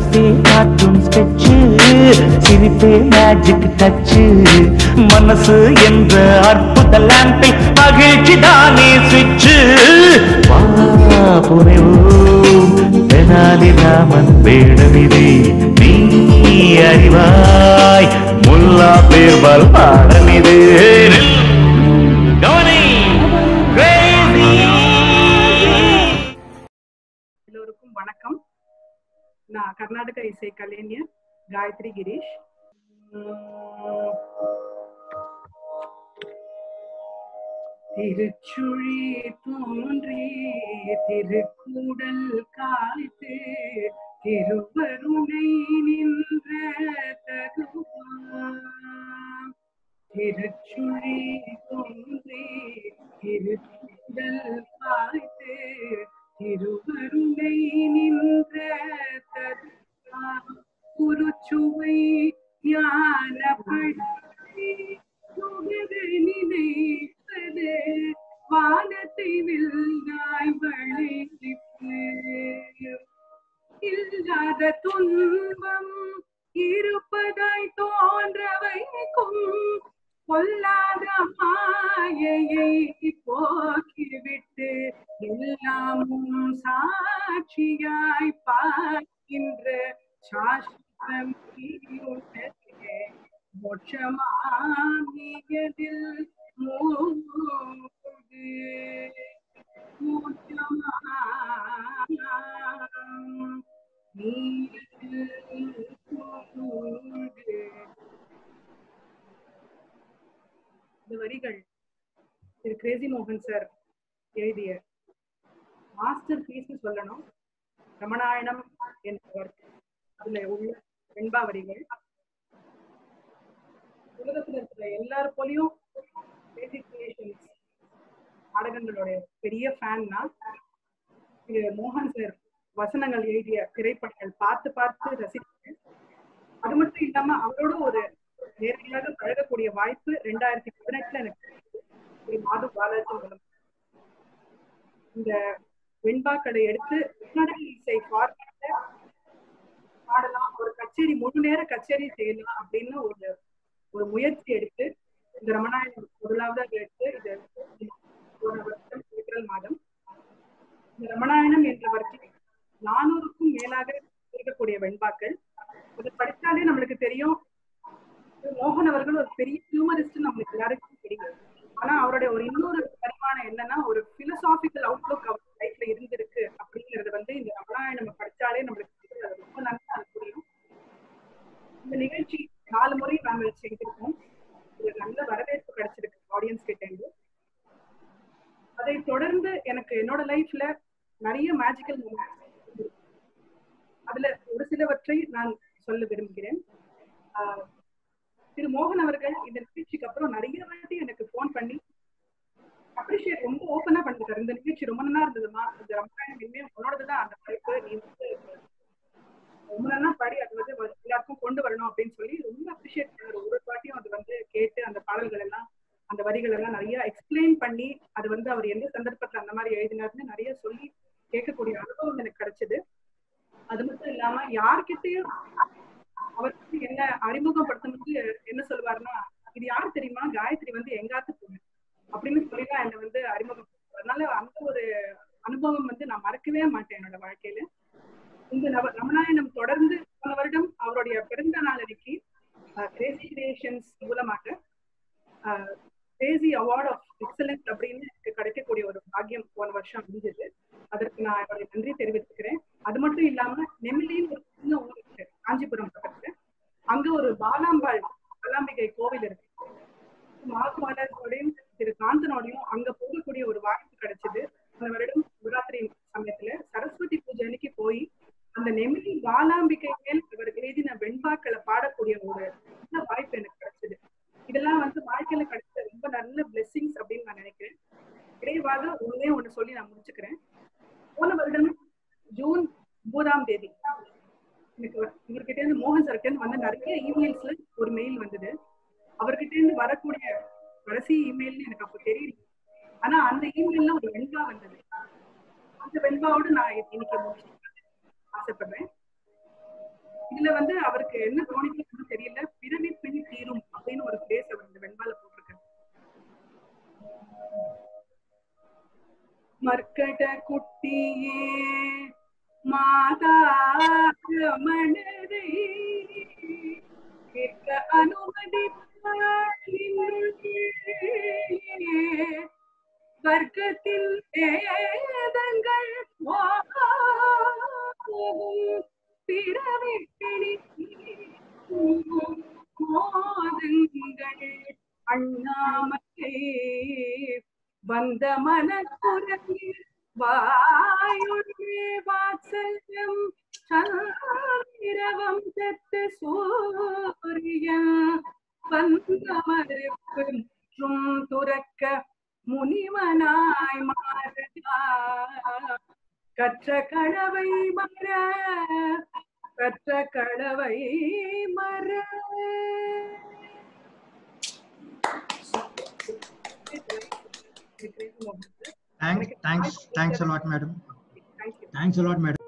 சிவப்பே காட்டும் ஸ்கெட்சு சிரிப்பே magic Dutch மனசு என்ற அற்புத லாம்பில் மகிழ்ச்சி தானே சுவிட்சு வா புனைவோம் தெனாலி ராமன் வேடமிதே நீ அறிவாய் முல்லா பேர்பால் பாடமிது கவனி crazy. எல்லோருக்கும் வணக்கம் நான் கர்நாடக இசை கலைஞர் காயத்ரி கிரீஷ் உம், திருச்சுழி தோன்றி திருக்கூடல் காய்த்து திருவருணை நின்ற தருவான் திருச்சுழி தோன்றி திருக்கூடல் காய்த்து திருவருணை நின்ற தருவான் குருச்சுவை ஞானப்படி நுகர நினைப்பது வானத்தை வில்லாய் வளைத்து இல்லாத துன்பம் இருப்பதாய் தோன்ற வைக்கும் பொல்லாத மாயையை போக்கிவிட்டு எல்லாமும் சாட்சியாய் பார்க்கின்ற சாஸ்திரம் உனக்கே மோட்சமாமியதில் மூடு மோட்சமாம் நீரில் மூடு. இந்த வரிகள் திரு கிரேசி மோகன் சார் எழுதிய மாஸ்டர் பீஸ்னு சொல்லணும் ரமணாயணம் என்ற ஒர்க் அதுல உள்ள வெண்பா வரிகள் உலகத்துல இருக்கிற எல்லார் போலயும் பேசிக் கிரியேஷன்ஸ் நாடகங்களுடைய பெரிய ஃபேன் தான் திரு மோகன் சார் வசனங்கள் எழுதிய திரைப்படங்கள் பார்த்து பார்த்து ரசிக்கிறேன் அது மட்டும் இல்லாம அவரோட ஒரு நேரடியாக பழகக்கூடிய வாய்ப்பு ரெண்டாயிரத்தி பதினெட்டுல எனக்கு கிடைச்சது. திரு மாது பாலாஜி மூலம் இந்த வெண்பாக்களை எடுத்து கர்நாடக இசை ஃபார்மேட்ல பாடலாம் ஒரு கச்சேரி முழு நேர கச்சேரி செய்யலாம் அப்படின்னு ஒரு ஒரு முயற்சி எடுத்து இந்த ரமணாயணம் முதலாவதாக எடுத்து இது போன வருஷம் ஏப்ரல் மாதம் இந்த ரமணாயணம் என்ற வர்க்கம் நானூறுக்கும் மேலாக இருக்கக்கூடிய வெண்பாக்கள் அதை படித்தாலே நம்மளுக்கு தெரியும் திரு மோகன் அவர்கள் ஒரு பெரிய ஹியூமரிஸ்ட் நம்மளுக்கு எல்லாருக்கும் தெரியும் ஆனா அவருடைய ஒரு இன்னொரு பரிமாணம் என்னன்னா ஒரு பிலசாபிக்கல் அவுட்லுக் அவர் லைஃப்ல இருந்திருக்கு அப்படிங்கறது வந்து இந்த ரமணாயணம் நம்ம படிச்சாலே நம்மளுக்கு வந்து அது ரொம்ப நல்லா அது புரியும் இந்த நிகழ்ச்சி நாலு முறை நாங்கள் செய்திருக்கோம் ஒரு நல்ல வரவேற்பு கிடைச்சிருக்கு ஆடியன்ஸ் கிட்ட இருந்து அதை தொடர்ந்து எனக்கு என்னோட லைஃப்ல நிறைய மேஜிக்கல் மூமெண்ட்ஸ் அதுல ஒரு சிலவற்றை நான் சொல்ல விரும்புகிறேன் ஆஹ் திரு மோகன் அவர்கள் இந்த நிகழ்ச்சிக்கு அப்புறம் நிறைய வாட்டி எனக்கு ஃபோன் பண்ணி அப்ரிஷியேட் ரொம்ப ஓப்பனா பண்ணிருக்காரு இந்த நிகழ்ச்சி ரொம்ப நல்லா இருந்ததுமா இந்த ரமாயணம் இனிமே உன்னோடதுதான் அந்த படிப்பு நீ வந்து ரொம்ப நல்லா பாடி அது வந்து வ- எல்லாருக்கும் கொண்டு வரணும் அப்படின்னு சொல்லி ரொம்ப அப்ரிஷியேட் பண்ணாரு ஒரு வாட்டியும் அது வந்து கேட்டு அந்த பாடல்கள் எல்லாம் அந்த வரிகள் எல்லாம் நிறைய எக்ஸ்பிளைன் பண்ணி அது வந்து அவர் எந்த சந்தர்ப்பத்துல அந்த மாதிரி எழுதினாருன்னு நிறைய சொல்லி கேட்கக்கூடிய அனுபவம் எனக்கு கிடைச்சது அது மட்டும் இல்லாம யார்கிட்டயும் அவருக்கு என்ன அறிமுகப்படுத்தும்போது என்ன சொல்லுவாருன்னா இது யார் தெரியுமா காயத்ரி வந்து எங்காத்து பொண்ணு அப்படின்னு சொல்லிதான் என்னை வந்து அறிமுகம் அதனால அந்த ஒரு அனுபவம் வந்து நான் மறக்கவே மாட்டேன் என்னோட வாழ்க்கையில இந்த நவ ரமணாயணம் தொடர்ந்து போன வருடம் அவருடைய பிறந்த நாள் அன்னைக்கு கிரேசி கிரியேஷன்ஸ் மூலமாக கிரேசி அவார்ட் ஆஃப் எக்ஸலன்ஸ் அப்படின்னு எனக்கு கிடைக்கக்கூடிய ஒரு பாக்கியம் போன வருஷம் அமைஞ்சது அதற்கு நான் என்னுடைய நன்றி தெரிவித்துக்கிறேன் அது மட்டும் இல்லாம நெமிலின்னு ஒரு சின்ன ஊர் இருக்கு காஞ்சிபுரம் பக்கத்துல அங்க ஒரு பாலாம்பாள் பாலாம்பிகை கோவில் இருக்கு மாகுமாரோடையும் திரு காந்தனோடையும் அங்க போகக்கூடிய ஒரு வாய்ப்பு கிடைச்சது அந்த வருடம் சிவராத்திரி சமயத்துல சரஸ்வதி பூஜை அன்னைக்கு போய் அந்த நெமிலி பாலாம்பிகை மேல் இவர் எழுதின வெண்பாக்களை பாடக்கூடிய ஒரு நல்ல வாய்ப்பு எனக்கு கிடைச்சது இதெல்லாம் வந்து வாழ்க்கையில கிடைச்ச ரொம்ப நல்ல பிளெஸிங்ஸ் அப்படின்னு நான் நினைக்கிறேன் விரைவாக ஒண்ணே ஒண்ணு சொல்லி நான் முடிச்சுக்கிறேன் போன வருடம் ஜூன் ஒன்பதாம் தேதி எனக்கு இவர்கிட்ட இருந்து மோகன் சார்கிட்ட இருந்து வந்து நிறைய இமெயில்ஸ்ல ஒரு மெயில் வந்தது அவர்கிட்ட இருந்து வரக்கூடிய கடைசி இமெயில்னு எனக்கு அப்ப தெரியல ஆனா அந்த இமெயில்ல ஒரு வெண்பா வந்தது அந்த வெண்பாவோட நான் இன்னைக்கு முடிச்சு ஆசைப்படுறேன் இதுல வந்து அவருக்கு என்ன தோணிச்சுன்னு தெரியல பிறவி பின் தீரும் அப்படின்னு ஒரு பிளேஸ் அவர் இந்த வெண்பால போட்டிருக்காரு மர்க்கட குட்டியே மாதா மனதை கேட்க அனுமதி வர்க்கத்தில் வேதங்கள் போகும் பிறவி மோதங்கள் அண்ணாமலை வந்த மனக்குரங்கில் வாயுடே வாத்சல்யம் சந்திரவம் தத்து சூரியன் வந்தமருக்கும் துறக்க முனிவனாய் மாறா கற்ற கடவை மற கற்ற கடவை மற Thanks, thanks, thanks a lot, madam. Thank you. Thanks a lot, madam.